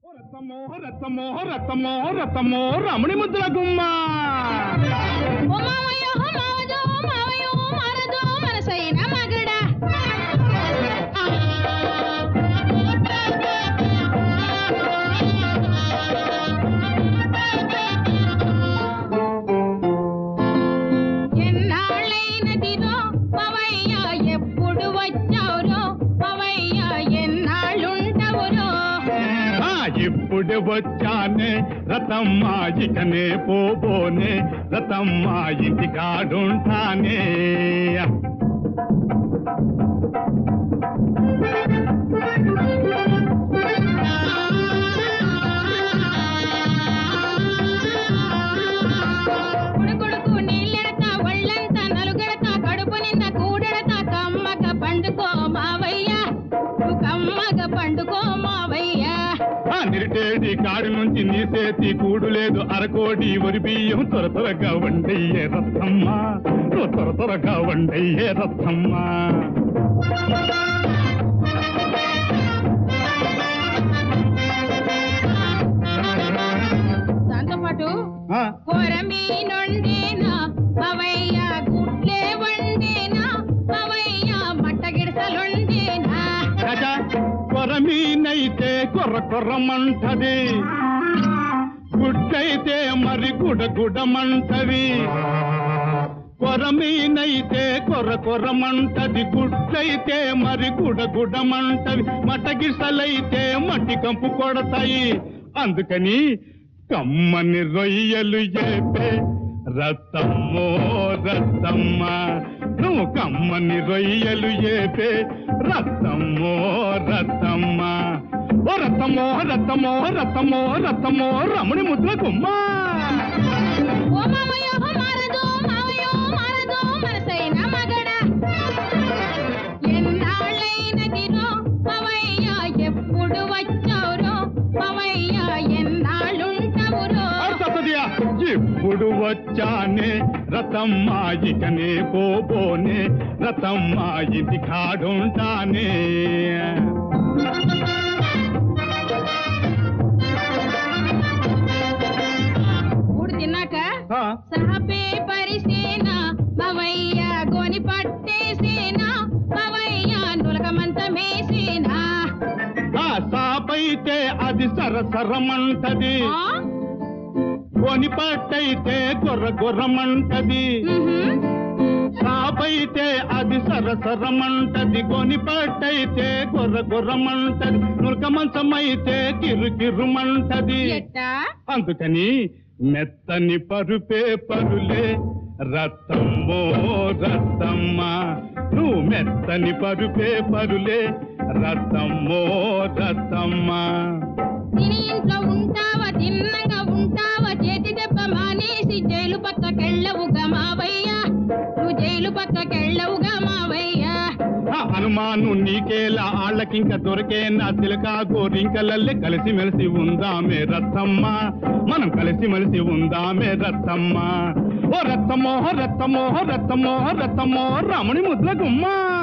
రతమో రతమో రతమో రతమో రమణి ముద్దుల గుమ్మ ఓ మావయ్య ఓ మావదో ఓ మావయ్య ఓ మారదో మనసైన మగడా ఎన్నాళ్ళైనదిరో మావయ్య ఎప్పుడు వచ్చావురో మావయ్య ఎన్నాళ్ళుంటావురో ఆ, ఇప్పుడే వచ్చానే రతమ్మ ఇకనే పోబోనే రతమ్మ ఇంటి కాడుంటానే కుడుకుడుకు నీళ్ళెడతా ఒళ్ళంతా నలుగెడతా కడుపు నిండా కూడెడతా కమ్మగ పండుకో మావయ్య నువ్వు కమ్మగ పండుకో మావయ్య ఆ నిరిటేడి కాడి నుంచి నీ చేతి కూడు లేదు అరకోడి వరి బియ్యం త్వర త్వరగా వండయ్యే రథమ్మ నువ్వు త్వర త్వరగా వండయ్యే రథమ్మ దాంతో పాటు ఆ, కొరమీనుండేనా మావయ్య గుడ్లే వండేనా మావయ్య మట్ట గిడసలుండేనా రాజా కొరమీనైతే కొర్ర కొర్రమంటది గుడ్డైతే మరి గుడ గుడమంటది కొరమీనైతే కొర్ర కొర్రమంటది గుడ్డైతే మరి గుడ గుడమంటది మటగిసలైతే మట్టి కంపు కొడతాయి అందుకని కమ్మని రొయ్యలు చెప్పే రత్తమ్మో రత్తమ్మ నువ్వు కమ్మని రొయ్యలు చెప్పే రత్తమ్మో రత్తమ్మ ఓ రత్తమ్మో రత్తమ్మో రత్తమ్మో రత్తమ్మో రమణి ముద్ర గుమ్మ ఓ మావయ్య ఓ మారదో మావయ్య ఓ మారదో మనసైన మగడా ఎన్నాళ్ళైనదిరో మావయ్య ఎప్పుడు వచ్చావురో మావయ్య ఎన్నాళ్ళుంటావురో అర్థదియా ఇప్పుడు వచ్చానే రతమ్మ ఇకనే పోబోనే రతమ్మ ఇంటి కాడుంటానే ఊడు తిన్నాక ఆ, సహపే పరిసేన మావయ్య గోని పట్టేసేనా మావయ్య నులకమంతమేసేనా ఆ సాపైతే అది సరసరమంటది ఆ? కొని పట్టయితే గొర్ర గొర్రమంటది మ్హూ. సాపైతే అది సరసరమంటది కొని పట్టయితే గొర్ర గొర్రమంటది నురక మంచమైతే కిరు కిరుమంటది ఎట్టా అందుకని మెత్తని పరుపే పరులే రత్తమ్మో రత్తమ్మ నువ్వు మెత్తని పరుపే పరులే రత్తమ్మో రత్తమ్మ తిని ఇంట్లో ఉంటావా తిన్నంగా ఉంటావా చేతి దెబ్బ మానేసి జైలు పక్కకెళ్ళవుగా మావయ్య నువ్వు జైలు పక్కకెళ్ళవుగా మావయ్య ఆ అనుమాను నీకేలా ఆళ్ళకింక దొరికే నా చిలక గోరింకలల్లే కలిసి మెలిసి ఉందామే రత్తమ్మ మనం కలిసి మెలిసి ఉందామే రత్తమ్మ ఓ రత్తమో రత్తమో రత్తమో రత్తమో రమణి ముద్ర గుమ్మ